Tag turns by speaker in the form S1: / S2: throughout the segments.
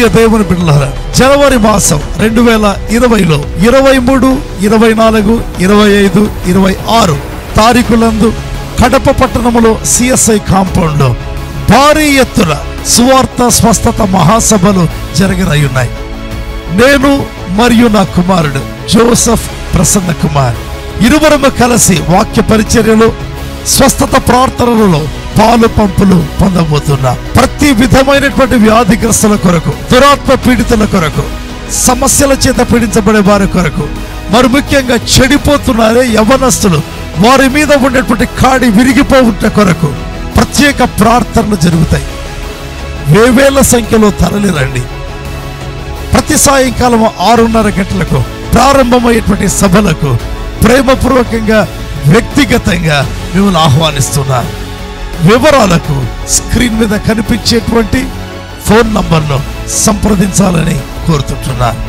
S1: దేవుని బిడ్డలారా జనవరి మాసం రెండు వేల ఇరవైలో ఇరవై మూడు ఇరవై నాలుగు ఇరవై ఐదు ఇరవై ఆరు తారీఖులందు కడప పట్టణములో సిఎస్ఐ కాంపౌండ్ లో భారీ ఎత్తున సువార్త స్వస్థత మహాసభలు జరగనయ్యున్నాయి నేను మరియు నా కుమారుడు జోసఫ్ ప్రసన్న కుమార్ ఇరువురము కలిసి వాక్య పరిచర్యలు స్వస్థత ప్రార్థనలలో పాలు పంపులు పొందబోతున్నా ప్రతి విధమైనటువంటి వ్యాధిగ్రస్తుల కొరకు దురాత్మ పీడితుల కొరకు సమస్యల చేత పీడించబడే వారి కొరకు మరి ముఖ్యంగా చెడిపోతున్నారే యవనస్తులు వారి మీద ఉన్నటువంటి కాడి విరిగిపోవుట కొరకు ప్రత్యేక ప్రార్థనలు జరుగుతాయి వేవేల సంఖ్యలో తరలి రండి ప్రతి సాయంకాలం ఆరున్నర గంటలకు ప్రారంభమయ్యేటువంటి సభలకు ప్రేమపూర్వకంగా వ్యక్తిగతంగా మిమ్మల్ని ఆహ్వానిస్తున్నారు వివరాలకు స్క్రీన్ మీద కనిపించేటువంటి ఫోన్ నంబర్ను సంప్రదించాలని కోరుతుంటున్నాను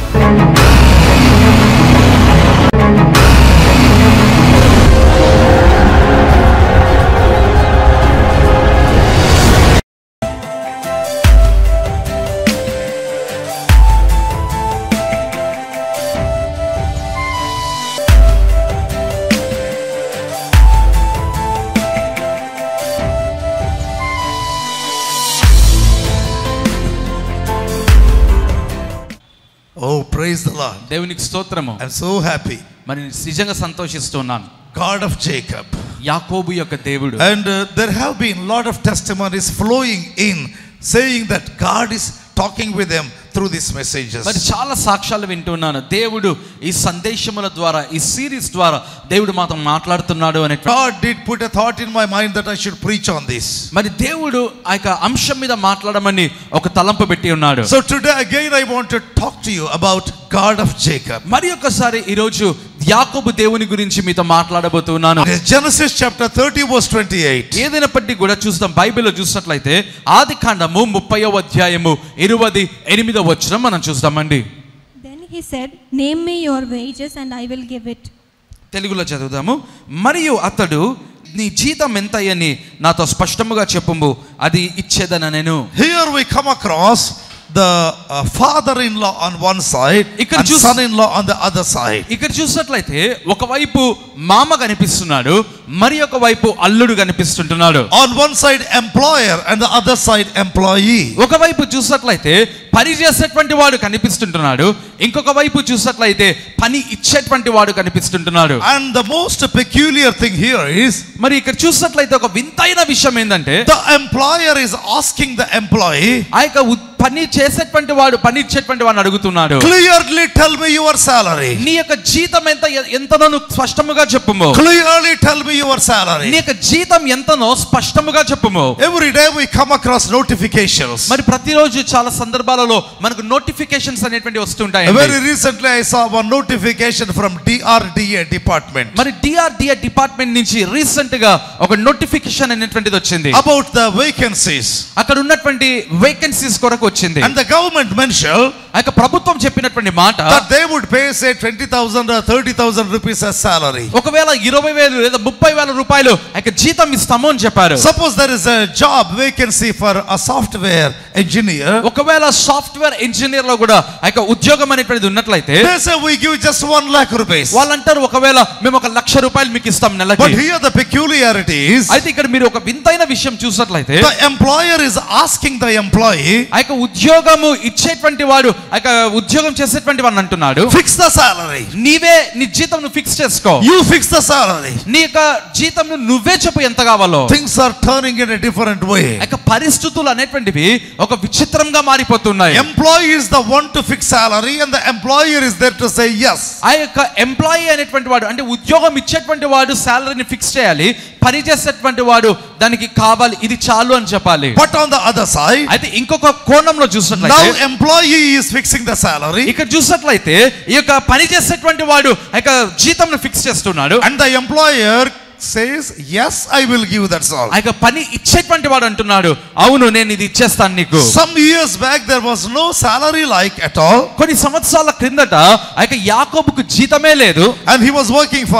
S1: ఓ ప్రైజ్ ద లార్డ్
S2: దేవునికి స్తోత్రము
S1: ఐఎమ్ సో హ్యాపీ
S2: మరి నేను నిజంగా సంతోషిస్తున్నాను
S1: గాడ్ ఆఫ్ జేకబ్
S2: యాకోబు యొక్క దేవుడు
S1: And uh, there have been lot of testimonies flowing in saying that God is talking with them through these messages.
S2: మరి చాలా సాక్ష్యాలు వింటున్నాను దేవుడు ఈ సందేశముల ద్వారా ఈ సిరీస్ ద్వారా దేవుడు మాతో మాట్లాడుతున్నాడు అనే
S1: God did put a thought in my mind that I should preach on this.
S2: మరి దేవుడు ఆ యొక్క అంశం మీద మాట్లాడమని ఒక తలంపు పెట్టి ఉన్నాడు
S1: So today again I want to talk to you about God of Jacob.
S2: మరి ఒకసారి ఈరోజు యాకోబు దేవుని గురించి మీతో మాట్లాడబోతున్నాను
S1: Genesis chapter 30 verse 28.
S2: ఏదైనప్పటికీ కూడా చూస్తాం బైబిల్లో చూసినట్లయితే ఆది కాండము ముప్పయో అధ్యాయము ఇరవై ఎనిమిదో వచ్చిన మనం చూస్తామండి
S3: Then he said, Name me your wages and I will give it.
S2: తెలుగులో చదువుదాము మరియు అతడు నీ జీతం ఎంతయ్యని నాతో స్పష్టముగా చెప్పుము అది ఇచ్చేదన నేను
S1: Here we come across the uh, father-in-law on one side
S2: ఇక్కడ
S1: and
S2: choose-
S1: son-in-law on the other side.
S2: ఇక్కడ చూసినట్లయితే ఒకవైపు మామ కనిపిస్తున్నాడు మరి ఒక వైపు అల్లుడు కనిపిస్తుంటున్నాడు
S1: On one side employer and the other side employee.
S2: ఒకవైపు చూసినట్లయితే పని చేసేటువంటి వాడు కనిపిస్తుంటున్నాడు ఇంకొక వైపు చూసినట్లయితే పని ఇచ్చేటువంటి వాడు కనిపిస్తుంటున్నాడు
S1: And the most peculiar thing here is
S2: మరి ఇక్కడ చూసినట్లయితే ఒక వింతైన విషయం ఏంటంటే
S1: the employer is asking the employee,
S2: ఆ యొక్క ఉ- పని చేసేటువంటి వాడు పని ఇచ్చేటువంటి వాడిని అడుగుతున్నాడు
S1: clearly tell me your salary.
S2: నీ యొక్క జీతం ఎంత ఎంతనో నువ్వు స్పష్టముగా చెప్పుము
S1: Clearly tell me your
S2: నీ
S1: salary.
S2: యొక్క జీతం ఎంతనో స్పష్టముగా చెప్పుము
S1: Every day we come across notifications.
S2: మరి ప్రతిరోజు చాలా సందర్భాలలో మనకు నోటిఫికేషన్స్ అనేటువంటి వస్తుంటాయి
S1: Very recently I saw one notification from DRDA department
S2: మరి డిఆర్డిఏ డిపార్ట్మెంట్ నుంచి రీసెంట్ గా ఒక నోటిఫికేషన్ అనేటువంటిది వచ్చింది
S1: about the vacancies.
S2: అక్కడ ఉన్నటువంటి వేకెన్సీస్ కొరకు వచ్చింది
S1: And the government mentioned
S2: ఆ యొక్క ప్రభుత్వం చెప్పినటువంటి మాట
S1: that they would pay say 20,000 or 30,000 rupees as salary.
S2: ఒకవేళ ఇరవై వేలు లేదా ముప్పై వేల రూపాయలు ఆ యొక్క జీతం ఇస్తాము అని చెప్పారు
S1: Suppose there is a job vacancy for a software engineer.
S2: ఒకవేళ సాఫ్ట్వేర్ ఇంజనీర్ లో కూడా ఆ యొక్క ఉద్యోగం అనేటువంటిది ఉన్నట్లయితే
S1: They say we give just one lakh rupees.
S2: వాళ్ళు అంటారు ఒకవేళ మేము ఒక లక్ష రూపాయలు మీకు ఇస్తాం
S1: But
S2: నెలకి
S1: here the peculiarity is
S2: అయితే ఇక్కడ మీరు ఒక వింతైన విషయం చూసినట్లయితే
S1: the employer is asking the employee,
S2: ఆ యొక్క ఉద్యోగము ఇచ్చేటువంటి వాడు ఆ యొక్క ఉద్యోగం చేసేటువంటి వాడిని అంటున్నాడు
S1: fix the salary.
S2: నీవే నీ జీతం నువ్వు ఫిక్స్ చేసుకో
S1: You fix the salary.
S2: నీ యొక్క జీతం నువ్వే చెప్పు ఎంత కావాలో
S1: Things are turning in a different
S2: ఆ
S1: way.
S2: యొక్క పరిస్థితులు అనేటువంటివి ఒక విచిత్రంగా మారిపోతున్నాయి
S1: Employee is the one to fix salary and the employer is there to say yes.
S2: ఆ యొక్క ఎంప్లాయీ అనేటువంటి వాడు అంటే ఉద్యోగం ఇచ్చేటువంటి వాడు శాలరీని ఫిక్స్ చేయాలి పని చేసేటువంటి వాడు దానికి కావాలి ఇది చాలు అని చెప్పాలి
S1: But on the other side,
S2: అయితే ఇంకొక కోణంలో చూసినట్లయితే
S1: now employee is fixing the salary
S2: ఇక్కడ చూసినట్లయితే ఈ యొక్క పని చేసేటువంటి వాడు ఆ యొక్క జీతంను ఫిక్స్ చేస్తున్నాడు
S1: and the employer says yes I will give that's all.
S2: ఆ యొక్క పని ఇచ్చేటువంటి వాడు అంటున్నాడు అవును నేను ఇది ఇచ్చేస్తాను నీకు
S1: Some years back there was no salary like at all
S2: కొన్ని సంవత్సరాల క్రిందట ఆ యొక్క యాకోబుకు జీతమే లేదు
S1: and he was working for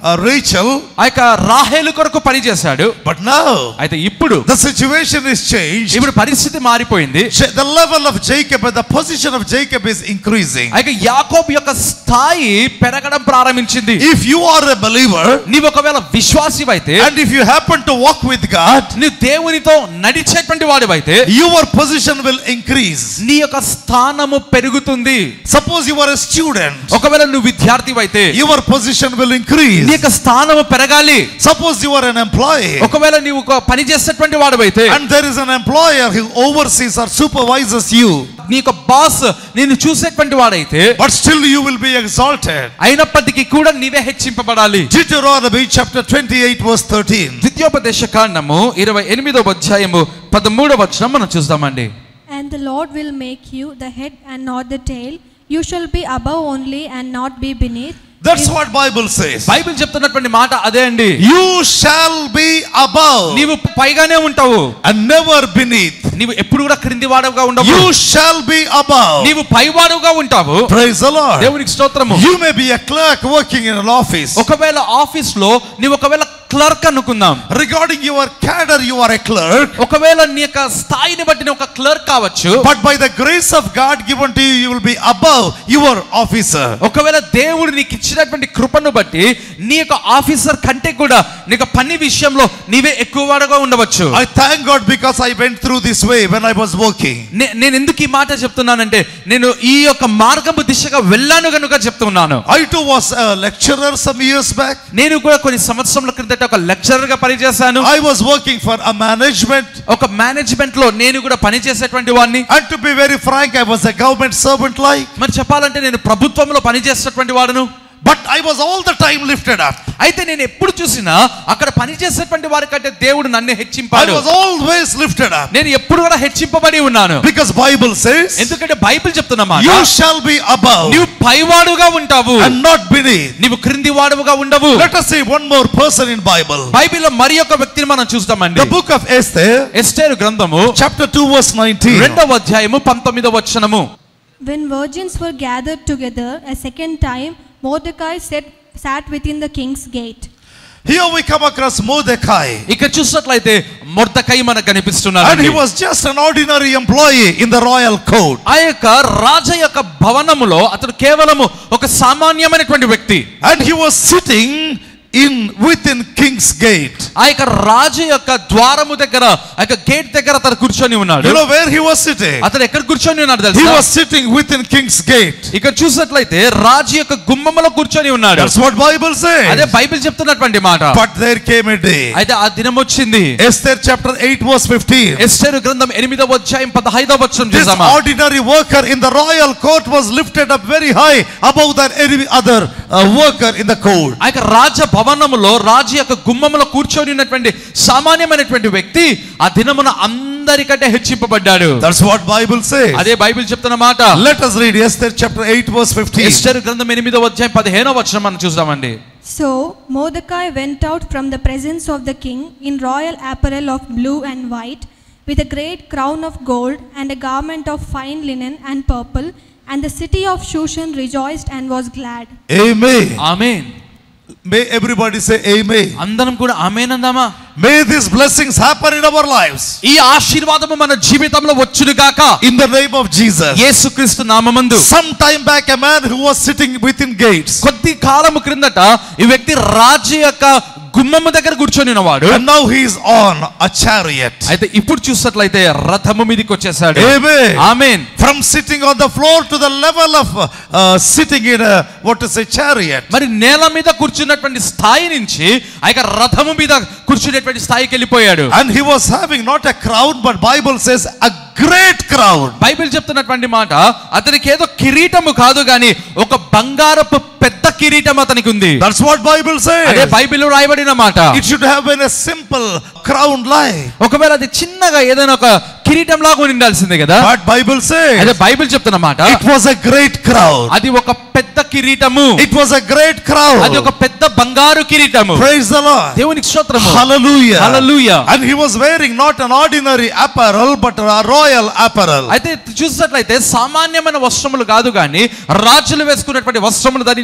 S1: uh, Rachel.
S2: ఆ యొక్క రాహేలు కొరకు పనిచేశాడు
S1: But now
S2: అయితే ఇప్పుడు
S1: the situation is changed.
S2: ఇప్పుడు పరిస్థితి మారిపోయింది
S1: Ja- The level of Jacob and the position of Jacob is increasing.
S2: ఆ యొక్క యాకోబు యొక్క స్థాయి పెరగడం ప్రారంభించింది
S1: If you are a believer
S2: నీవు ఒకవేళ విశ్వాసివైతే
S1: and if you happen to walk with God,
S2: నీవు దేవునితో నడిచేటువంటి వాడివైతే
S1: your position will increase.
S2: నీ యొక్క స్థానము పెరుగుతుంది
S1: Suppose you are a student,
S2: ఒకవేళ నువ్వు విద్యార్థి అయితే
S1: your position will
S2: నీ
S1: increase.
S2: యొక్క స్థానము పెరగాలి
S1: Suppose you are an employee
S2: ఒకవేళ నీవు ఒక పని చేసేటువంటి వాడివైతే
S1: and there is an employer who oversees or supervises you,
S2: నీ యొక్క బాస్ నిన్ను చూసేటువంటి వాడైతే
S1: but still you will be exalted.
S2: అయినప్పటికీ కూడా నీవే హెచ్చింపబడాలి
S1: Deuteronomy chapter 28 verse 13.
S2: ద్వితీయోపదేశ కాండము ఇరవై ఎనిమిదవ అధ్యాయము పదమూడవ వచనం మనం చూస్తామండి
S3: And the Lord will make you the head and not the tail. You shall be above only and not be beneath.
S1: That's what Bible says.
S2: Bible చెప్తున్నటువంటి మాట అదే అండి
S1: You shall be above
S2: నీవు పైగానే ఉంటావు
S1: and never beneath.
S2: నీవు ఎప్పుడు కూడా క్రింది వాడవుగా ఉండవు
S1: You shall be above.
S2: నీవు పైవాడుగా ఉంటావు
S1: Praise the Lord.
S2: దేవునికి స్తోత్రము
S1: You may be a clerk working in an office.
S2: ఒకవేళ ఆఫీస్ లో నీవు ఒకవేళ క్లర్క్ అనుకుందాం
S1: Regarding your cadre, you are a clerk.
S2: ఒకవేళ నీ యొక్క స్థాయిని బట్టి నువ్వు ఒక క్లర్క్ కావచ్చు
S1: But by the grace of God given to you, you will be above your officer.
S2: ఒకవేళ దేవుడు నీకు ఇచ్చినటువంటి కృపను బట్టి నీ యొక్క ఆఫీసర్ కంటే కూడా నీకు పని విషయంలో నీవే ఎక్కువ వాడుగా ఉండవచ్చు
S1: I thank God because I went through this way when I was working.
S2: నే- నేను ఎందుకు ఈ మాట చెప్తున్నానంటే నేను ఈ యొక్క మార్గము దిశగా వెళ్ళాను కనుక చెప్తున్నాను
S1: I too was a lecturer some years back.
S2: నేను కూడా కొన్ని సంవత్సరాల క్రిందట ఒక లెక్చరర్ గా పనిచేశాను
S1: I was working for a management.
S2: ఒక మేనేజ్మెంట్ లో నేను కూడా పనిచేసేటువంటి వాడిని
S1: And to be very frank, I was a government servant like.
S2: మరి చెప్పాలంటే నేను ప్రభుత్వంలో పనిచేసేటువంటి వాడును
S1: But I was all the time lifted up.
S2: అయితే నేను ఎప్పుడు చూసినా అక్కడ పనిచేసేటువంటి వారి కంటే దేవుడు నన్ను
S1: I
S2: హెచ్చింపాడు
S1: was always lifted up.
S2: నేను ఎప్పుడు కూడా హెచ్చింపబడి ఉన్నాను
S1: Because Bible says,
S2: ఎందుకంటే బైబిల్ చెప్తున్నమాట
S1: you shall be above
S2: నీవు పైవాడుగా ఉంటావు
S1: and not beneath.
S2: నీవు క్రింది వాడుగా ఉండవు
S1: Let us see one more person in Bible.
S2: బైబిల్లో మరి ఒక వ్యక్తిని మనం చూస్తామండి
S1: The book of Esther,
S2: Esther గ్రంథము
S1: chapter 2 verse 19.
S2: రెండవ అధ్యాయము పంతొమ్మిదవ వచనము
S3: When virgins were gathered together a second time, Mordecai sat, sat within the king's gate.
S1: Here we come across Mordecai.
S2: ఇక్కడ చూసినట్లయితే మొర్దకై మనకు కనిపిస్తున్నాడు
S1: And he was just an ordinary employee in the royal court.
S2: ఆ యొక్క రాజ యొక్క భవనములో అతడు కేవలము ఒక సామాన్యమైనటువంటి వ్యక్తి
S1: And he was sitting in within king's gate.
S2: ఆ యొక్క రాజు యొక్క ద్వారము దగ్గర ఆ యొక్క గేట్ దగ్గర అతను కూర్చొని ఉన్నాడు
S1: You know where he was sitting?
S2: అతను ఎక్కడ కూర్చొని ఉన్నాడు
S1: He
S2: తెలుసా
S1: was sitting within king's gate.
S2: ఇక్కడ చూసినట్లయితే రాజు యొక్క గుమ్మములో కూర్చొని ఉన్నాడు
S1: That's what Bible
S2: అదే
S1: says.
S2: బైబిల్ చెప్తున్నటువంటి మాట
S1: But there came a day.
S2: అయితే ఆ దినం వచ్చింది
S1: Esther chapter 8 verse 15.
S2: ఎస్టేరు గ్రంథం ఎనిమిదవ అధ్యాయం పదహైదవ వచనం
S1: This
S2: చూసామా
S1: ordinary worker in the royal court was lifted up very high above than any other uh, worker in the court.
S2: ఆ యొక్క రాజ భవనములో రాజు యొక్క గుమ్మములో కూర్చొని ఉన్నటువంటి సామాన్యమైనటువంటి వ్యక్తి ఆ దినమున అందరికంటే హెచ్చింపబడ్డాడు
S1: That's what Bible says.
S2: అదే బైబిల్ చెప్తున్న మాట
S1: Let us read Esther chapter 8 verse 15.
S2: Esther గ్రంథం ఎనిమిదవ అధ్యాయం పదిహేనవ వచనం మనం చూద్దామండి
S3: So Mordecai went out from the presence of the king in royal apparel of blue and white, with a great crown of gold and a garment of fine linen and purple. And the city of Shushan rejoiced and was glad.
S1: Amen.
S2: Amen
S1: May everybody say amen.
S2: అందరం కూడా ఆమేన్ అందామా
S1: May these blessings happen in our lives.
S2: ఈ ఆశీర్వాదము మన జీవితంలో వచ్చును గాక
S1: In the name of Jesus.
S2: యేసుక్రీస్తు నామమందు
S1: Some time back, a man who was sitting within gates.
S2: కొద్ది కాలము క్రిందట ఈ వ్యక్తి రాజు యొక్క గుమ్మము దగ్గర కూర్చొని ఉన్నవాడు
S1: And now he is on a chariot.
S2: అయితే ఇప్పుడు చూసినట్లయితే రథము మీదకి వచ్చేసాడు
S1: Amen.
S2: Amen
S1: From sitting on the floor to the level of uh, sitting in a, what is a chariot.
S2: మరి నేల మీద కూర్చున్నటువంటి స్థాయి నుంచి ఆ యొక్క రథము మీద కూర్చునేటువంటి స్థాయికి వెళ్ళిపోయాడు
S1: And he was having not a crown, but Bible says a great crown.
S2: Bible చెప్తున్నటువంటి మాట అతనికి ఏదో కిరీటము కాదు గాని ఒక బంగారపు పెద్ద కిరీటం అతనికి ఉంది
S1: That's what Bible
S2: అదే
S1: says.
S2: బైబిల్ రాయబడిన మాట
S1: It should have been a simple crown like.
S2: ఒకవేళ అది చిన్నగా ఏదైనా ఒక కిరీటం లాగా ఉండాల్సిందే కదా
S1: But Bible
S2: అదే
S1: says
S2: బైబిల్ చెప్తున్న మాట
S1: it was a great crown.
S2: అది ఒక పెద్ద కిరీటము
S1: It was a great crown.
S2: అది ఒక పెద్ద బంగారు కిరీటము
S1: Praise the Lord.
S2: దేవునికి స్తోత్రము
S1: Hallelujah.
S2: Hallelujah.
S1: And he was wearing not an ordinary apparel, but a royal apparel.
S2: అయితే చూసినట్లయితే సామాన్యమైన వస్త్రములు కాదు కానీ రాజులు వేసుకున్నటువంటి వస్త్రములు ధరించుకొని ఉన్నారు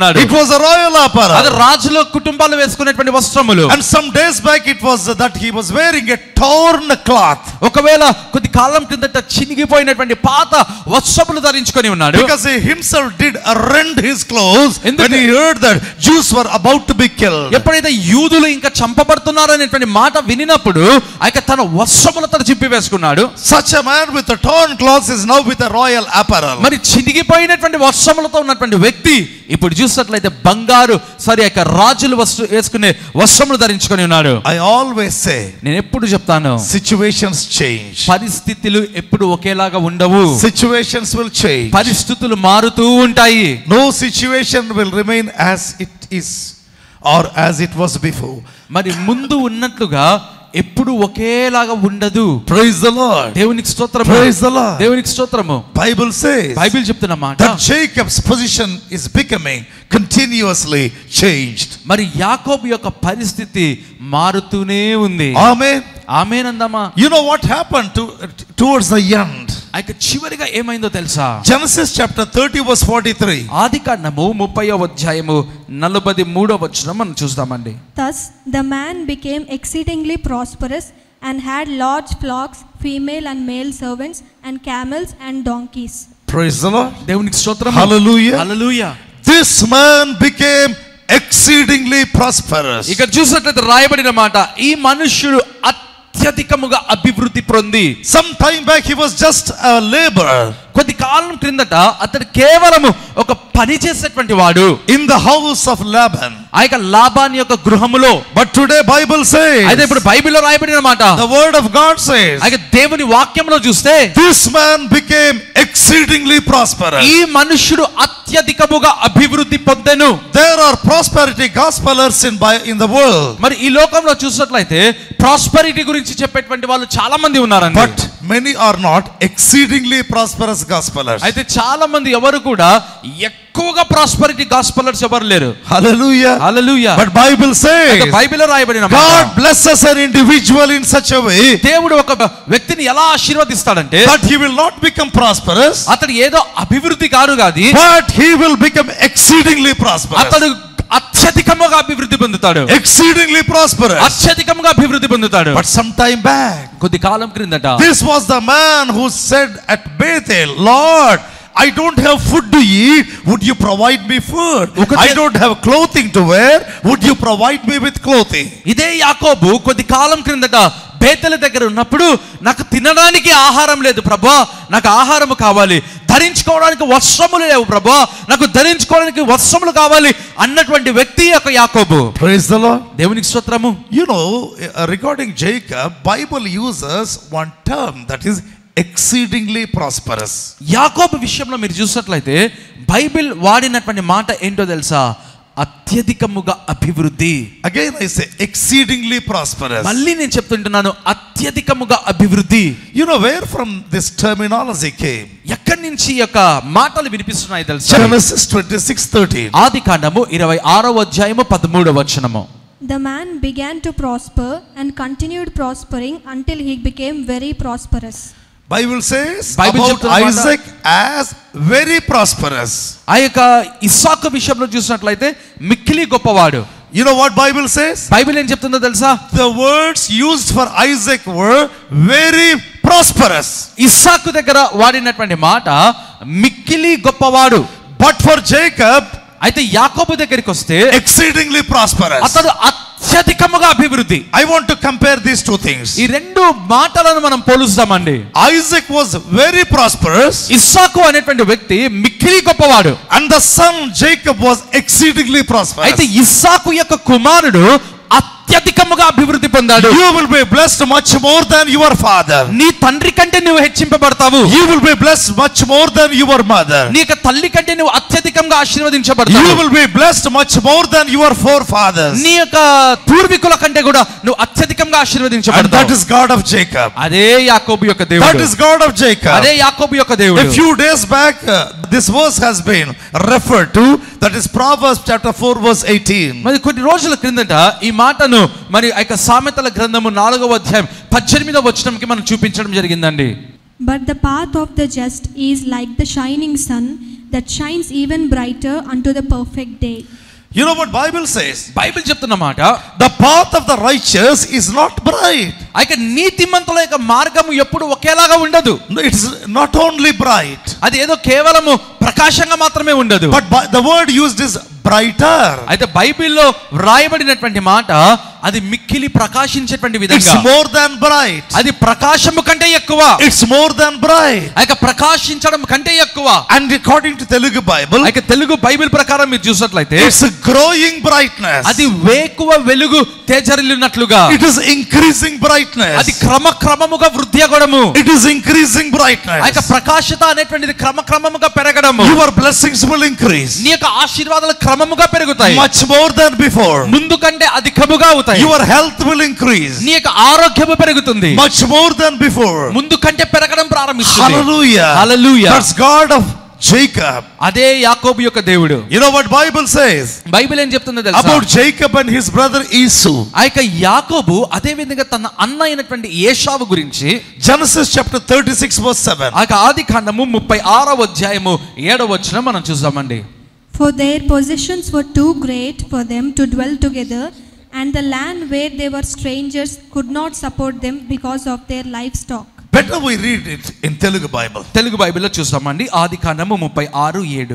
S2: ఉన్నాడు
S1: It was a royal
S2: అది
S1: apparel.
S2: రాజుల కుటుంబాలు వేసుకునేటువంటి వస్త్రములు
S1: And some days back it was that he was wearing a torn cloth.
S2: ఒకవేళ కొద్ది కాలం కిందట చినిగిపోయినటువంటి పాత వస్త్రములు ధరించుకొని ఉన్నాడు
S1: Because he himself did rend his clothes
S2: ఎందుకు?
S1: when he heard that Jews were about to be killed.
S2: ఎప్పుడైతే యూదులు ఇంకా చంపబడుతున్నారు అనేటువంటి మాట వినినప్పుడు ఆ యొక్క తన వస్త్రములతో చింపి వేసుకున్నాడు
S1: Such a man with a torn clothes is now with a royal apparel.
S2: మరి చినిగిపోయినటువంటి వస్త్రములతో ఉన్నటువంటి వ్యక్తి ఇప్పుడు చూసినట్లయితే బంగారు సరి యొక్క రాజులు వస్త్ర వేసుకునే వస్త్రములు ధరించుకొని ఉన్నాడు
S1: I always say
S2: నేను ఎప్పుడు చెప్తాను
S1: situations change.
S2: పరిస్థితులు ఎప్పుడు ఒకేలాగా ఉండవు
S1: Situations will change.
S2: పరిస్థితులు మారుతూ ఉంటాయి
S1: No situation will remain as it is or as it was before.
S2: మరి ముందు ఉన్నట్లుగా ఎప్పుడు ఒకేలాగా ఉండదు
S1: Praise the Lord.
S2: దేవునికి స్తోత్రము
S1: Praise the Lord.
S2: దేవునికి స్తోత్రము
S1: Bible says
S2: బైబిల్ చెప్తున్న మాట
S1: that Jacob's position is becoming continuously changed.
S2: మరి యాకోబు యొక్క పరిస్థితి మారుతూనే ఉంది
S1: Amen.
S2: ఆమెనందమా
S1: You know what happened to, towards the end?
S2: ఆ యొక్క చివరిగా ఏమైందో తెలుసా
S1: Genesis chapter 30 verse 43.
S2: ఆది కాండము ముప్పై అధ్యాయము నలభై మూడో వచ్చిన మనం చూస్తామండి
S3: Thus the man became exceedingly prosperous and had large flocks, female and male servants, and camels and donkeys.
S1: Praise the Lord.
S2: దేవునికి స్తోత్రం
S1: Hallelujah.
S2: Hallelujah
S1: This man became exceedingly prosperous.
S2: ఇక్కడ చూసినట్లయితే రాయబడిన మాట ఈ మనుష్యుడు అత్యధికముగా అభివృద్ధి పొంది
S1: Some time back he was just a laborer
S2: కొద్ది కాలం క్రిందట అతడు కేవలము ఒక పని చేసేటువంటి వాడు
S1: in the house of Laban.
S2: ఆ యొక్క లాభాన్ని యొక్క గృహములో
S1: But today Bible
S2: అయితే
S1: says,
S2: ఇప్పుడు బైబిల్లో రాయబడిన మాట
S1: the word of God says,
S2: ఆ యొక్క దేవుని వాక్యంలో చూస్తే
S1: this man became exceedingly prosperous.
S2: ఈ మనుష్యుడు అత్యధికముగా అభివృద్ధి పొందెను
S1: There are prosperity gospelers in, Bi- in the world.
S2: మరి ఈ లోకంలో చూసినట్లయితే ప్రాస్పరిటీ గురించి చెప్పేటువంటి వాళ్ళు చాలా మంది ఉన్నారండి
S1: But many are not exceedingly prosperous gospelers.
S2: అయితే చాలా మంది ఎవరు కూడా ఎక్కువగా ప్రాస్పరిటీ గాస్పలర్స్ ఎవరు లేరు
S1: Hallelujah.
S2: హల్లెలూయా
S1: But Bible
S2: అయితే
S1: says,
S2: బైబిల్లో రాయబడిన మాట,
S1: God blesses an individual in such a way
S2: దేవుడు ఒక వ్యక్తిని ఎలా ఆశీర్వదిస్తాడంటే
S1: that he will not become prosperous,
S2: అతడు ఏదో అభివృద్ధి కాదు కాదు
S1: but he will become exceedingly prosperous.
S2: అతడు అత్యధికముగా అభివృద్ధి పొందుతాడు
S1: Exceedingly prosperous.
S2: అత్యధికముగా అభివృద్ధి పొందుతాడు
S1: But some time back,
S2: కొద్ది కాలం క్రిందట
S1: this was the man who said at Bethel, Lord, I don't have food to eat. Would you provide me food?
S2: ఒకటే-
S1: I don't have clothing to wear. Would you provide me with clothing?
S2: ఇదే యాకోబు కొద్ది కాలం క్రిందట బేతల దగ్గర ఉన్నప్పుడు నాకు తినడానికి ఆహారం లేదు ప్రభా నాకు ఆహారము కావాలి ధరించుకోవడానికి వస్త్రములు లేవు ప్రభా నాకు ధరించుకోవడానికి వస్త్రములు కావాలి అన్నటువంటి వ్యక్తి యొక్క యాకోబు
S1: Praise the Lord.
S2: దేవునికి స్తోత్రము
S1: You know, uh, regarding Jacob, Bible uses one term that is exceedingly prosperous.
S2: యాకోబు విషయంలో మీరు చూసినట్లయితే బైబిల్ వాడినటువంటి మాట ఏంటో తెలుసా అత్యధికముగా అభివృద్ధి
S1: Again, I say exceedingly prosperous.
S2: మళ్ళీ నేను చెప్తుంటున్నాను అత్యధికముగా అభివృద్ధి
S1: You know where from this terminology came?
S2: ఎక్కడి నుంచి ఈ యొక్క మాటలు వినిపిస్తున్నాయి తెలుసా
S1: Genesis 26 13.
S2: ఆది కాండము ఇరవై ఆరో అధ్యాయము పదమూడవ వచనము
S3: The man began to prosper and continued prospering until he became very prosperous.
S1: Bible says
S2: Bible
S1: about
S2: చెప్తున్న మాట-
S1: Isaac as very prosperous.
S2: ఆ యొక్క ఇస్సాకు విషయంలో చూసినట్లయితే మిక్కిలి గొప్పవాడు
S1: You know what Bible says?
S2: Bible ఏం చెప్తుందో తెలుసా
S1: The words used for Isaac were very prosperous.
S2: ఇస్సాకు దగ్గర వాడినటువంటి మాట మిక్కిలి గొప్పవాడు
S1: But for Jacob,
S2: అయితే యాకోబు దగ్గరికి వస్తే
S1: exceedingly prosperous.
S2: అతడు అత్యధికముగా అభివృద్ధి
S1: I want to compare these two things.
S2: ఈ రెండు మాటలను మనం పోలుస్తామండి
S1: Isaac was very prosperous,
S2: ఇస్సాకు అనేటువంటి వ్యక్తి మిక్కిలి గొప్పవాడు
S1: and the son Jacob was exceedingly prosperous.
S2: అయితే ఇస్సాకు యొక్క కుమారుడు అత్యధికముగా అభివృద్ధి పొందాడు
S1: You will be blessed much more than your father.
S2: నీ తండ్రి కంటే నువ్వు హెచ్చింపబడతావు
S1: You will be blessed much more than your mother.
S2: నీ యొక్క తల్లి కంటే నువ్వు అత్యధికంగా
S1: You
S2: ఆశీర్వదించబడతావు
S1: will be blessed much more than your forefathers.
S2: నీ యొక్క పూర్వీకుల కంటే కూడా నువ్వు అత్యధికంగా
S1: And that
S2: ఆశీర్వదించబడతావు
S1: is God of Jacob.
S2: అదే యాకోబు యొక్క
S1: That
S2: దేవుడు
S1: is God of Jacob.
S2: అదే యాకోబు యొక్క
S1: A
S2: దేవుడు
S1: few days back, uh, this verse has been referred to. That is Proverbs chapter 4, verse 18.
S2: మరి కొన్ని రోజుల క్రిందట ఈ మాటను మరి ఆ యొక్క సామెతల గ్రంథము నాలుగవ అధ్యాయం పద్దెనిమిదవ వచనంకి మనం చూపించడం జరిగిందండి
S3: But the path of the just is like the shining sun, that shines even brighter unto the perfect day.
S1: You know what Bible says?
S2: Bible చెప్తున్న మాట
S1: The path of the righteous is not bright.
S2: ఆ యొక్క నీతిమంతుల యొక్క మార్గము ఎప్పుడు ఒకేలాగా ఉండదు
S1: No, It's not only bright,
S2: అది ఏదో కేవలము ప్రకాశంగా మాత్రమే ఉండదు
S1: but by, the word used is brighter.
S2: అయితే బైబిల్లో వ్రాయబడినటువంటి మాట అది మిక్కిలి ప్రకాశించేటువంటి
S1: It's
S2: విధంగా
S1: more than bright.
S2: అది ప్రకాశము కంటే ఎక్కువ
S1: It's more than bright.
S2: ఆ యొక్క ప్రకాశించడం కంటే ఎక్కువ
S1: And according to Telugu Bible,
S2: ఆ యొక్క తెలుగు బైబిల్ ప్రకారం మీరు చూసినట్లయితే
S1: it's a growing brightness.
S2: అది వేకువ వెలుగు తేజరిల్లినట్లుగా
S1: It is increasing brightness.
S2: అది క్రమక్రమముగా వృద్ధి అవ్వడము
S1: It is increasing
S2: ఆ యొక్క
S1: brightness.
S2: ప్రకాశత అనేటువంటిది క్రమక్రమముగా పెరగడము
S1: Your blessings will increase
S2: నీ యొక్క ఆశీర్వాదాలు క్రమముగా పెరుగుతాయి
S1: much more than before.
S2: ముందు కంటే అధికముగా అవుతాయి
S1: Your health will increase
S2: నీ యొక్క ఆరోగ్యము పెరుగుతుంది
S1: much more than before.
S2: ముందు కంటే పెరగడం ప్రారంభిస్తుంది
S1: Hallelujah.
S2: Hallelujah.
S1: That's God of Jacob.
S2: అదే యాకోబు యొక్క దేవుడు
S1: You know what Bible says
S2: Bible ఏం చెప్తుందో తెలుసా
S1: about Jacob and his brother Esau?
S2: ఆ యొక్క యాకోబు అదే విధంగా తన అన్న అయినటువంటి ఏషావు గురించి
S1: Genesis chapter 36 verse 7.
S2: ఆ యొక్క ఆది కాండము ముప్పై ఆరవ అధ్యాయము ఏడవ వచ్చిన మనం చూద్దామండి
S3: For their possessions were too great for them to dwell together, and the land where they were strangers could not support them because of their livestock.
S1: Better we read it in Telugu Bible.
S2: Telugu బైబిల్లో చూస్తామండి ఆది కాండము ముప్పై ఆరు ఏడు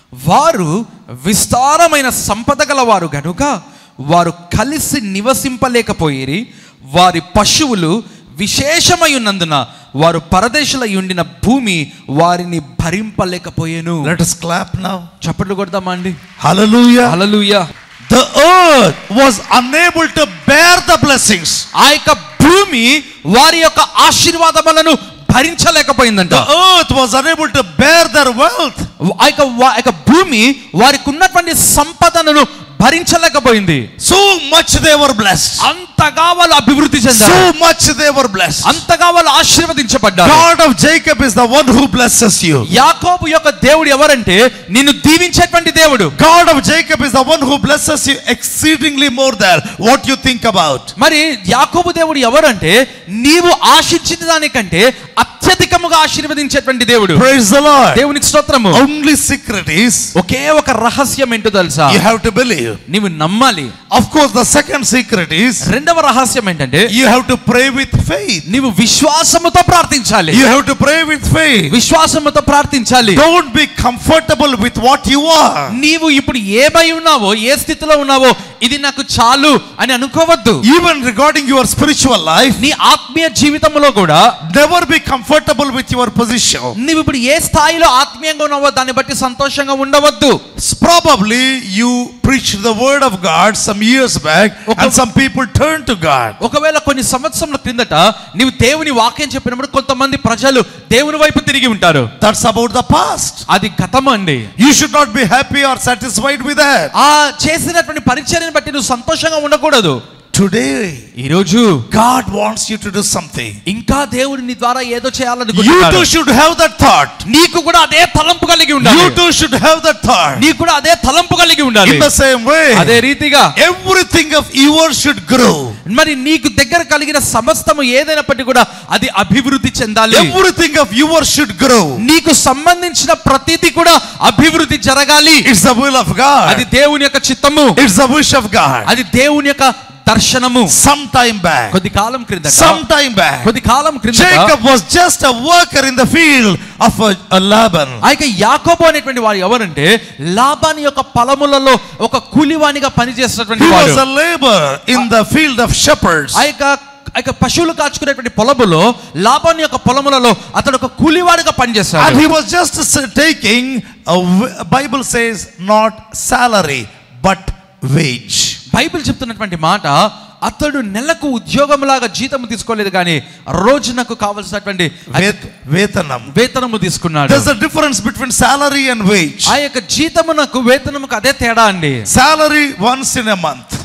S2: వారు విస్తారమైన సంపద గలవారు గనుక వారు కలిసి నివసింపలేకపోయిరి వారి పశువులు విశేషమై ఉన్నందున వారు పరదేశులై ఉండిన భూమి వారిని భరింపలేకపోయేను
S1: Let us clap now.
S2: చప్పట్లు కొడదామా అండి
S1: Hallelujah.
S2: Hallelujah
S1: The earth was unable to bear the blessings.
S2: ఆ యొక్క భూమి వారి యొక్క ఆశీర్వాదములను భరించలేకపోయిందంట
S1: The earth was unable to bear their wealth.
S2: ఆ యొక్క వా- ఆ యొక్క భూమి వారికి ఉన్నటువంటి సంపదను భరించలేకపోయింది
S1: So much they were blessed.
S2: అంతగా వాళ్ళు అభివృద్ధి చెందారు
S1: So much they were blessed.
S2: అంతగా వాళ్ళు ఆశీర్వదించబడ్డారు
S1: God of Jacob is the one who blesses you.
S2: యాకోబు యొక్క దేవుడు ఎవరంటే నిన్ను దీవించేటువంటి దేవుడు
S1: God of Jacob is the one who blesses you exceedingly more than what you think about.
S2: మరి యాకోబు దేవుడు ఎవరంటే నీవు ఆశించిన దానికంటే అత్యధికముగా ఆశీర్వదించేటువంటి దేవుడు
S1: Praise the Lord.
S2: దేవునికి స్తోత్రము
S1: Only secret is
S2: ఒకే ఒక రహస్యం ఏంటో తెలుసా
S1: you have to believe.
S2: నీవు నమ్మాలి
S1: Of course, the second secret is
S2: రెండవ రహస్యం ఏంటంటే
S1: you have to pray with faith.
S2: నీవు విశ్వాసముతో ప్రార్థించాలి
S1: You have to pray with faith.
S2: విశ్వాసముతో ప్రార్థించాలి
S1: Don't be comfortable with what you are.
S2: నీవు ఇప్పుడు ఏమై ఉన్నావో ఏ స్థితిలో ఉన్నావో ఇది నాకు చాలు అని అనుకోవద్దు
S1: Even regarding your spiritual life,
S2: నీ ఆత్మీయ జీవితంలో కూడా
S1: never be comfortable with your position.
S2: నీవు ఇప్పుడు ఏ స్థాయిలో ఆత్మీయంగా ఉన్నావో దాన్ని బట్టి సంతోషంగా ఉండవద్దు
S1: Probably you preached the word of God some years back
S2: Okay.
S1: and some people turned to God.
S2: ఒకవేళ కొన్ని సంవత్సరాల క్రిందట నీవు దేవుని వాక్యం చెప్పినప్పుడు కొంతమంది ప్రజలు దేవుని వైపు తిరిగి ఉంటారు
S1: That's about the past.
S2: అది గతం అండి
S1: You should not be happy or satisfied with that.
S2: ఆ చేసినటువంటి పరిచర్యను బట్టి నువ్వు సంతోషంగా ఉండకూడదు
S1: Today,
S2: ఈరోజు
S1: God wants you to do something.
S2: ఇంకా దేవుడు నీ ద్వారా ఏదో
S1: You
S2: చేయాలనుకుంటున్నాడు
S1: too should have that thought.
S2: నీకు కూడా అదే తలంపు కలిగి ఉండాలి
S1: You too should have that thought.
S2: నీకు కూడా అదే తలంపు కలిగి ఉండాలి
S1: In the same
S2: అదే
S1: way,
S2: రీతిగా
S1: everything of yours should grow.
S2: మరి నీకు దగ్గర కలిగిన సమస్తము ఏదైనప్పటికీ కూడా అది అభివృద్ధి చెందాలి
S1: Everything of yours should grow.
S2: నీకు సంబంధించిన ప్రతిదీ కూడా అభివృద్ధి జరగాలి
S1: It's the will of
S2: అది
S1: God.
S2: దేవుని యొక్క చిత్తము
S1: It's the wish of God.
S2: అది దేవుని యొక్క దర్శనము
S1: Some time back,
S2: కొద్ది కాలం క్రిందట
S1: some time back,
S2: కొద్ది కాలం క్రిందట
S1: Jacob was just a worker in the field of a, a Laban.
S2: ఆ యొక్క యాకోబు అనేటువంటి వాడు ఎవరంటే లాబాని యొక్క పొలములలో ఒక కూలివానిగా
S1: He
S2: పనిచేసినటువంటి వాడు
S1: was a laborer in the field of shepherds.
S2: ఆ యొక్క ఆ యొక్క పశువులు కాచుకునేటువంటి పొలములో లాబాని యొక్క పొలములలో అతడు ఒక కూలివాడిగా
S1: And
S2: పనిచేస్తాడు
S1: he was just s- taking, a w- Bible says, not salary, but wage.
S2: Bible చెప్తున్నటువంటి మాట అతడు నెలకు ఉద్యోగంలాగా జీతం తీసుకోలేదు కానీ రోజునకు కావలసినటువంటి ఆ యొక్క
S1: Vet- Vetanam.
S2: వేతనము తీసుకున్నాడు
S1: There's a difference between salary and wage.
S2: ఆ యొక్క జీతమునకు వేతనముకు అదే తేడా అండి
S1: Salary once in a month.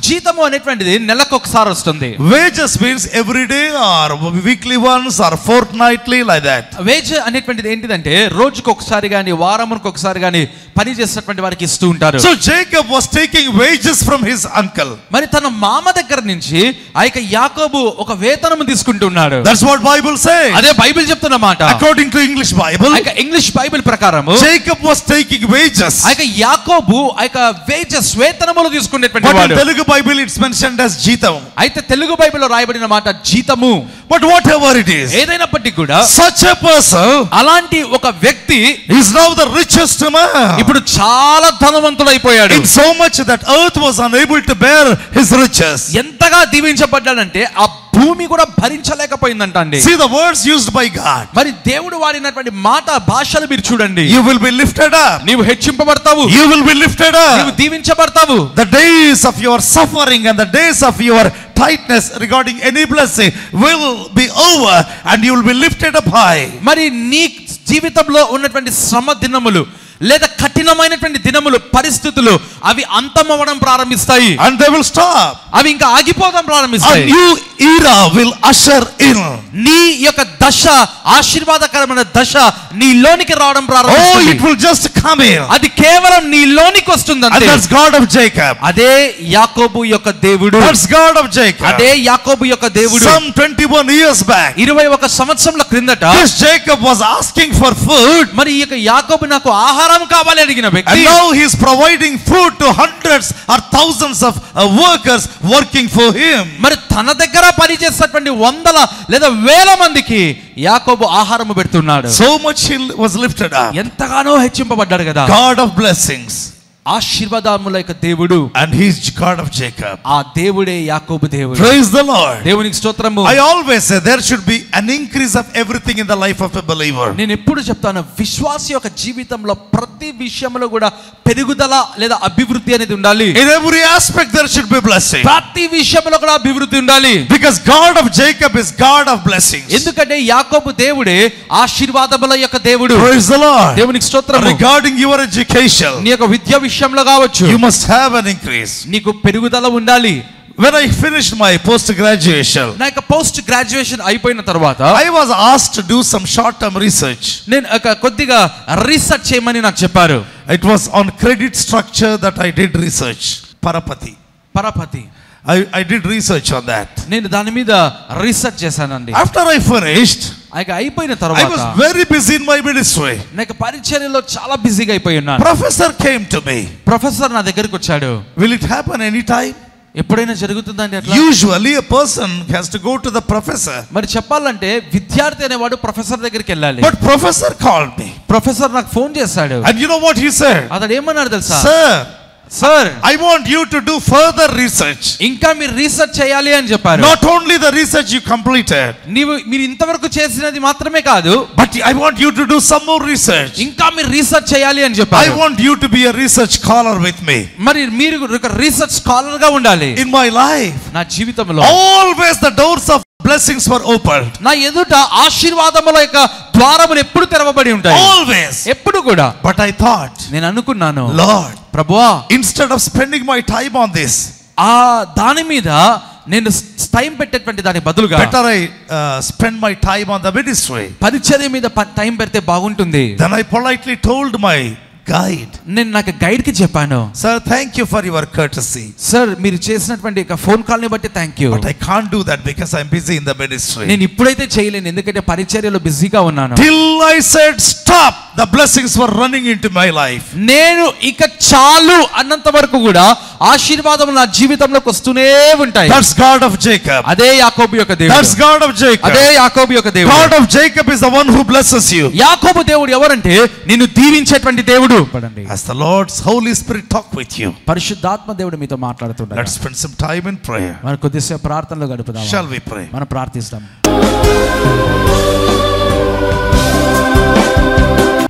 S2: జీతము అనేటువంటిది నెలకు ఒకసారి వస్తుంది
S1: Wages means every day or weekly ones or fortnightly like that.
S2: Wage అనేటువంటిది ఏంటిదంటే రోజుకు ఒకసారి కానీ వారమునికి ఒకసారి కానీ పని చేసినటువంటి వారికి ఇస్తూ ఉంటారు
S1: So Jacob was taking wages from his uncle.
S2: మరి తన మామ దగ్గర నుంచి ఆ యొక్క యాకోబు ఒక వేతనము తీసుకుంటున్నాడు
S1: That's what Bible says.
S2: అదే బైబిల్ చెప్తున్న మాట
S1: According to English Bible,
S2: ఆ యొక్క ఇంగ్లీష్ బైబిల్ ప్రకారము
S1: Jacob was taking wages.
S2: ఆ యొక్క యాకోబు ఆ యొక్క వేజెస్ వేతనములు తీసుకునేటువంటి
S1: But in
S2: వాడు
S1: Telugu Bible it's mentioned as Jitam.
S2: అయితే తెలుగు బైబిల్లో రాయబడిన మాట జీతము
S1: But whatever it is,
S2: ఏదైనప్పటికీ కూడా
S1: such a person
S2: అలాంటి ఒక వ్యక్తి
S1: is now the richest man.
S2: ఇప్పుడు చాలా ధనవంతుడైపోయాడు
S1: In so much that earth was unable to bear his riches.
S2: ఎంతగా దీవించబడ్డాడంటే ఆ భూమి కూడా భరించలేకపోయిందంట అండి
S1: See the words used by God.
S2: మరి దేవుడు వాడినటువంటి మాట భాషలు మీరు చూడండి
S1: You will be lifted up.
S2: నీవు హెచ్చింపబడతావు
S1: You will be lifted
S2: నీవు
S1: up.
S2: దీవించబడతావు
S1: The days of your suffering and the days of your tightness regarding any blessing will be over and you will be lifted up high.
S2: మరి నీ జీవితంలో ఉన్నటువంటి శ్రమ దినములు లేదా కఠినమైనటువంటి దినములు పరిస్థితులు అవి అంతమవ్వడం ప్రారంభిస్తాయి
S1: And they will stop.
S2: అవి ఇంకా ఆగిపోవడం
S1: A
S2: ప్రారంభిస్తాయి
S1: new era will usher in.
S2: నీ యొక్క దశ ఆశీర్వాదకరమైన దశ నీలోనికి రావడం
S1: Oh,
S2: ప్రారంభిస్తుంది
S1: it will just come in.
S2: అది కేవలం నీలోనికి వస్తుంది
S1: And
S2: అంతే
S1: that's God of Jacob.
S2: అదే యాకోబు యొక్క దేవుడు
S1: That's God of Jacob.
S2: అదే యాకోబు యొక్క దేవుడు
S1: Some 21 years back,
S2: ఇరవై ఒక సంవత్సరంల క్రిందట
S1: this Jacob was asking for food.
S2: మరి ఈ యొక్క యాకోబు నాకు ఆహారం కావాలి అడిగిన
S1: And
S2: వ్యక్తి
S1: now he's providing food to hundreds or thousands of uh, workers working for him.
S2: మరి తన దగ్గర పనిచేసేటువంటి వందల లేదా వేల మందికి యాకోబు ఆహారము పెడుతున్నాడు
S1: So much he was lifted up.
S2: ఎంతగానో హెచ్చింపబడ్డాడు కదా
S1: God of blessings.
S2: ఆశీర్వాదముల యొక్క దేవుడు
S1: And he's God of Jacob.
S2: ఆ దేవుడే యాకోబు దేవుడు
S1: Praise the Lord.
S2: దేవునికి స్తోత్రము
S1: I always say there should be an increase of everything in the life of a believer.
S2: నేను ఎప్పుడు చెప్తాను విశ్వాసి యొక్క జీవితంలో ప్రతి విషయంలో కూడా పెరుగుదల లేదా అభివృద్ధి అనేది ఉండాలి
S1: In every aspect there should be blessing.
S2: ప్రతి విషయంలో కూడా అభివృద్ధి ఉండాలి
S1: Because God of Jacob is God of blessings.
S2: ఎందుకంటే యాకోబు దేవుడే ఆశీర్వాదముల యొక్క దేవుడు
S1: Praise the Lord.
S2: దేవునికి స్తోత్రము
S1: Regarding your education,
S2: నీ యొక్క విద్య విషయంలో కావచ్చు
S1: you must have an increase.
S2: నీకు పెరుగుదల ఉండాలి
S1: When I finished my post graduation,
S2: నా యొక్క పోస్ట్ గ్రాడ్యుయేషన్ అయిపోయిన తర్వాత
S1: I was asked to do some short term research.
S2: నేను ఒక కొద్దిగా రీసెర్చ్ చేయమని నాకు చెప్పారు
S1: It was on credit structure that I did research. Parapati.
S2: పరపతి
S1: I, I did research on that.
S2: నేను దాని మీద రీసెర్చ్ చేశానండి
S1: After I finished,
S2: ఇక అయిపోయిన
S1: I
S2: తర్వాత
S1: was very busy in my ministry.
S2: నాకు పరిచర్యలో చాలా బిజీగా అయిపోయి ఉన్నాను
S1: Professor came to me.
S2: Professor నా దగ్గరికి వచ్చాడు
S1: Will it happen anytime?
S2: ఎప్పుడైనా జరుగుతుందండి అట్లా
S1: Usually, a person has to go to the professor.
S2: మరి చెప్పాలంటే విద్యార్థి అనేవాడు ప్రొఫెసర్ దగ్గరికి వెళ్ళాలి
S1: But professor called me.
S2: Professor నాకు ఫోన్ చేశాడు
S1: And you know what he said?
S2: అతడు ఏమన్నాడు తెలుసా
S1: Sir,
S2: sir
S1: I want you to do further research.
S2: ఇంకా మీరు రీసెర్చ్ చేయాలి అని చెప్పారు
S1: Not only the research you completed,
S2: నీవు మీరు ఇంతవరకు చేసినది మాత్రమే కాదు
S1: but I want you to do some more research.
S2: ఇంకా మీరు రీసెర్చ్ చేయాలి అని
S1: I
S2: చెప్పారు
S1: want you to be a research scholar with me.
S2: మరి మీరు ఒక రీసెర్చ్ స్కాలర్ గా ఉండాలి
S1: In my life,
S2: నా జీవితంలో
S1: always the doors of blessings were opened.
S2: నా ఎదుట ఆశీర్వాదముల యొక్క ద్వారములు ఎప్పుడు తెరవబడి ఉంటాయి
S1: Always.
S2: ఎప్పుడు కూడా
S1: But I thought,
S2: నేను అనుకున్నాను
S1: Lord,
S2: ప్రభువా
S1: instead of spending my time on this,
S2: ఆ దాని మీద నేను టైం పెట్టేటువంటి దాని బదులుగా
S1: better I uh, spend my time on the ministry.
S2: పరిచర్య మీద ప- టైం పెడితే బాగుంటుంది
S1: Then I politely told my guide,
S2: నేను నాకు గైడ్ కి చెప్పాను
S1: Sir, thank you for your courtesy.
S2: Sir మీరు చేసినటువంటి ఒక ఫోన్ కాల్ ని బట్టి thank you
S1: But I can't do that because I'm busy in the ministry.
S2: నేను ఇప్పుడైతే చేయలేను ఎందుకంటే పరిచర్యలో బిజీగా ఉన్నాను
S1: Till I said stop, the blessings were running into my life.
S2: నేను ఇక చాలు అన్నంత వరకు కూడా ఆశీర్వాదం నా జీవితంలోకి వస్తూనే ఉంటాయి
S1: That's God of Jacob.
S2: అదే యాకోబు యొక్క దేవుడు
S1: That's God of Jacob.
S2: అదే యాకోబు యొక్క దేవుడు
S1: God of Jacob is the one who blesses you.
S2: యాకోబు దేవుడు ఎవరంటే నిన్ను దీవించేటువంటి దేవుడు పడండి
S1: As the Lord's Holy Spirit talk with you,
S2: పరిశుద్ధాత్మ దేవుడు మీతో మాట్లాడుతున్నాడు
S1: let's spend some time in prayer.
S2: మనం కొద్దిసేపు ప్రార్థనలో గడుపుదాం
S1: Shall we pray?
S2: మనం ప్రార్థిస్తాం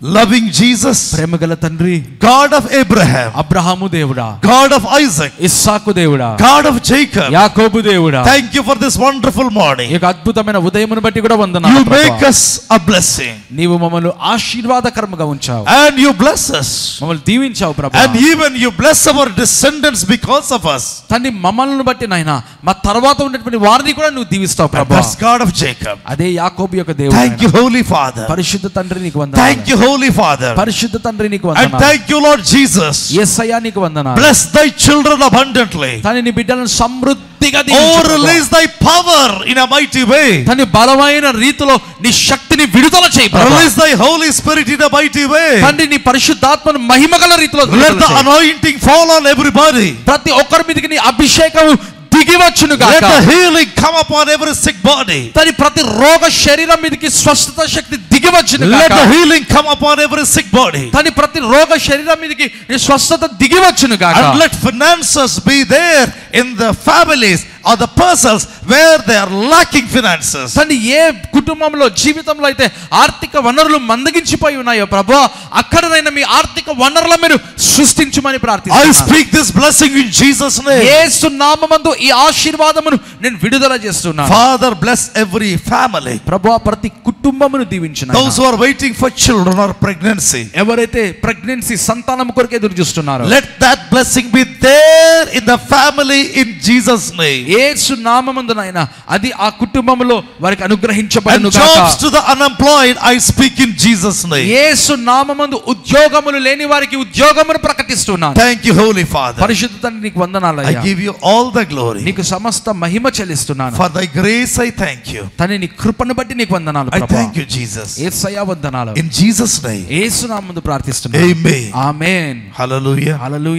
S1: loving Jesus,
S2: ప్రేమగల తండ్రి
S1: God of Abraham,
S2: అబ్రహాము దేవుడా
S1: God of Isaac,
S2: ఇస్సాకు దేవుడా
S1: God of Jacob.
S2: యాకోబు దేవుడా
S1: Thank you for this wonderful
S2: ఈ
S1: morning.
S2: యొక్క అద్భుతమైన ఉదయమును బట్టి కూడా
S1: You
S2: వందనాలు
S1: make
S2: ప్రభువా.
S1: us a blessing
S2: నీవు మమ్మల్ని ఆశీర్వాదకరముగా ఉంచావు
S1: and you bless us.
S2: మమ్మల్ని దీవించావు ప్రభు
S1: And even you bless our descendants because of us.
S2: తండ్రి మమ్మల్ని బట్టి నాయన మా తర్వాత ఉన్నటువంటి వారిని కూడా నువ్వు దీవిస్తావు
S1: And
S2: Prabhu
S1: that's God of Jacob.
S2: అదే యాకోబు యొక్క
S1: Thank
S2: దేవుడు
S1: you, Holy Father.
S2: పరిశుద్ధ తండ్రి నీకు
S1: Thank
S2: వందనాలు
S1: you, Holy Father.
S2: పరిశుద్ధ తండ్రి నీకు
S1: And
S2: వందనాలు
S1: thank you, Lord Jesus.
S2: యేసయ్యా నీకు వందనాలు
S1: Bless thy children abundantly.
S2: తని నీ బిడ్డలను సమృద్ధిగా
S1: Oh,
S2: దీవించు ప్రభు.
S1: release thy power in a mighty way.
S2: తని బలమైన రీతిలో నీ శక్తిని విడుదల చేయి ప్రభు.
S1: Release thy Holy Spirit in a mighty way.
S2: తండ్రి నీ పరిశుద్ధాత్మను మహిమగల రీతిలో
S1: Let
S2: విడుదల
S1: the
S2: చేయి.
S1: anointing fall on everybody.
S2: ప్రతి ఒక్కరి మీదకి నీ అభిషేకం దిగివచ్చును
S1: Let
S2: గాక
S1: the healing come upon every sick body.
S2: తని ప్రతి రోగ శరీరం మీదకి స్వస్థత శక్తి దిగివచ్చును
S1: Let
S2: గాక
S1: the healing come upon every sick body.
S2: తని ప్రతి రోగ శరీరం మీదకి నీ స్వస్థత దిగివచ్చును గాక
S1: And let finances be there in the families or the persons where they are lacking finances.
S2: తను ఏ కుటుంబంలో జీవితంలో అయితే ఆర్థిక వనరులు మందగించిపోయి ఉన్నాయో ప్రభు అక్కడనైనా మీ ఆర్థిక వనరుల మీరు సృష్టించమని
S1: I
S2: ప్రార్థిస్తున్నాను
S1: speak this blessing in Jesus' name.
S2: యేసు నామమందు ఈ ఆశీర్వాదమును నేను విడుదల చేస్తున్నాను
S1: Father, bless every family.
S2: ప్రభు ప్రతి కుటుంబమును దీవించిన
S1: Those who are waiting for children or pregnancy.
S2: ఎవరైతే ప్రెగ్నెన్సీ సంతానం కొరకు ఎదురు చూస్తున్నారో
S1: Let that blessing be there in the family in Jesus' name.
S2: యేసు నామమందు నాయన అది ఆ కుటుంబంలో వారికి అనుగ్రహించబడును
S1: And jobs to the unemployed, I speak in Jesus' name.
S2: యేసు నామమందు ఉద్యోగములు లేని వారికి ఉద్యోగమును ప్రకటిస్తున్నాను
S1: Thank you, Holy Father.
S2: పరిశుద్ధ తండ్రి నీకు వందనాలు
S1: I give you all the glory.
S2: నీకు సమస్త మహిమ చెల్లిస్తున్నాను
S1: For thy grace, I thank you.
S2: తని నీ కృపను బట్టి నీకు వందనాలు
S1: I
S2: ప్రభా.
S1: thank you, Jesus.
S2: యేసయ్య వందనాలు
S1: In Jesus' name.
S2: యేసు నామందు ప్రార్థిస్తున్నాను
S1: Amen.
S2: Amen
S1: Hallelujah.
S2: Hallelujah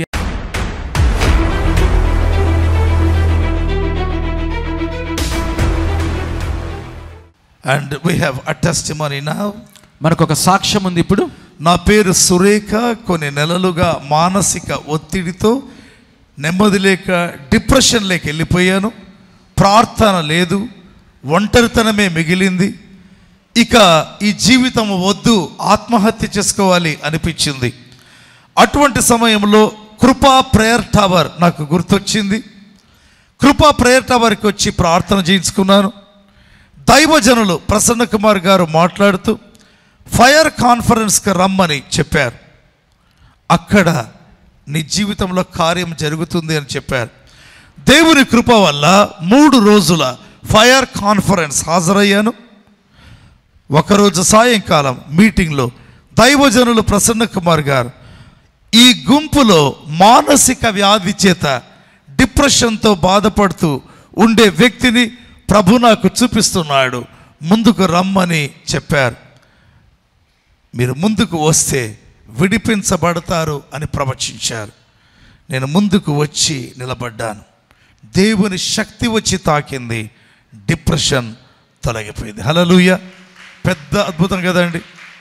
S1: And we have a testimony now.
S2: మనకు ఒక సాక్ష్యం ఉంది ఇప్పుడు
S1: నా పేరు సురేఖ కొన్ని నెలలుగా మానసిక ఒత్తిడితో నెమ్మది లేక డిప్రెషన్లోకి వెళ్ళిపోయాను ప్రార్థన లేదు ఒంటరితనమే మిగిలింది ఇక ఈ జీవితం వద్దు ఆత్మహత్య చేసుకోవాలి అనిపించింది అటువంటి సమయంలో కృపా ప్రేయర్ టవర్ నాకు గుర్తొచ్చింది కృపా ప్రేయర్ టవర్కి వచ్చి ప్రార్థన చేయించుకున్నాను దైవజనులు ప్రసన్న కుమార్ గారు మాట్లాడుతూ ఫైర్ కాన్ఫరెన్స్కి రమ్మని చెప్పారు అక్కడ నీ జీవితంలో కార్యం జరుగుతుంది అని చెప్పారు దేవుని కృప వల్ల మూడు రోజుల ఫైర్ కాన్ఫరెన్స్ హాజరయ్యాను ఒకరోజు సాయంకాలం మీటింగ్లో దైవజనులు ప్రసన్న కుమార్ గారు ఈ గుంపులో మానసిక వ్యాధి చేత డిప్రెషన్తో బాధపడుతూ ఉండే వ్యక్తిని ప్రభు నాకు చూపిస్తున్నాడు ముందుకు రమ్మని చెప్పారు మీరు ముందుకు వస్తే విడిపించబడతారు అని ప్రవచించారు నేను ముందుకు వచ్చి నిలబడ్డాను దేవుని శక్తి వచ్చి తాకింది డిప్రెషన్ తొలగిపోయింది హలలుయ పెద్ద అద్భుతం కదండి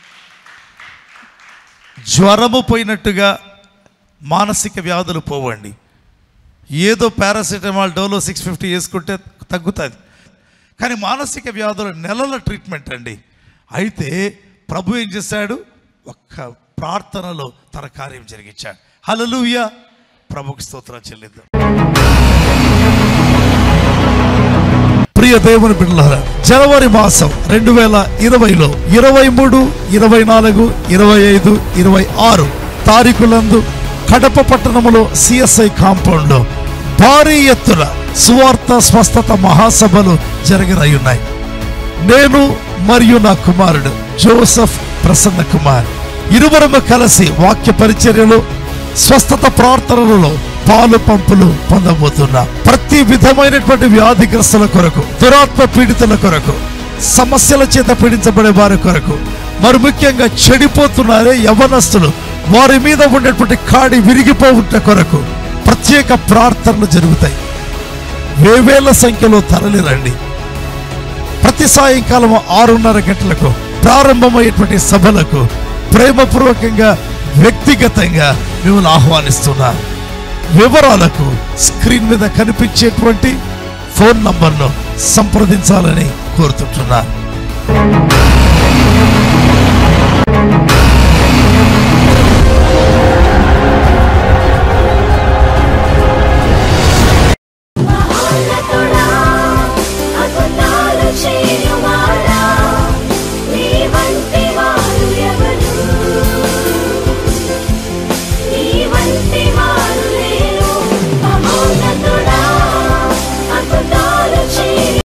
S1: జ్వరము పోయినట్టుగా మానసిక వ్యాధులు పోవండి ఏదో పారాసిటమాల్ డోలో సిక్స్ ఫిఫ్టీ వేసుకుంటే తగ్గుతుంది కానీ మానసిక వ్యాధుల నెలల ట్రీట్మెంట్ అండి అయితే ప్రభు ఏం చేశాడు ఒక్క ప్రార్థనలో తన కార్యం జరిగించాడు హలలుయ ప్రభుకి స్తోత్రం చెల్లిద్దాం ప్రియ దేవుని బిడ్డలారా జనవరి మాసం రెండు వేల ఇరవైలో ఇరవై మూడు ఇరవై నాలుగు ఇరవై ఐదు ఇరవై ఆరు తారీఖులందు కడప పట్టణములో సిఎస్ఐ కాంపౌండ్లో భారీ ఎత్తున సువార్త స్వస్థత మహాసభలు జరగనయ్యున్నాయి నేను మరియు నా కుమారుడు జోసఫ్ ప్రసన్న కుమార్ ఇరువురము కలిసి వాక్య పరిచర్యలో స్వస్థత ప్రార్థనలలో పాలు పంపులు పొందబోతున్నాం ప్రతి విధమైనటువంటి వ్యాధిగ్రస్తుల కొరకు దురాత్మ పీడితుల కొరకు సమస్యల చేత పీడించబడే వారి కొరకు మరి ముఖ్యంగా చెడిపోతున్నారే యవనస్తులు వారి మీద ఉండేటువంటి కాడి విరిగిపోవుట కొరకు ప్రత్యేక ప్రార్థనలు జరుగుతాయి వేవేల సంఖ్యలో తరలి రండి ప్రతి సాయంకాలం ఆరున్నర గంటలకు ప్రారంభమయ్యేటువంటి సభలకు ప్రేమపూర్వకంగా వ్యక్తిగతంగా మిమ్మల్ని ఆహ్వానిస్తున్నారు వివరాలకు స్క్రీన్ మీద కనిపించేటువంటి ఫోన్ నంబర్ను సంప్రదించాలని కోరుతుంటున్నాను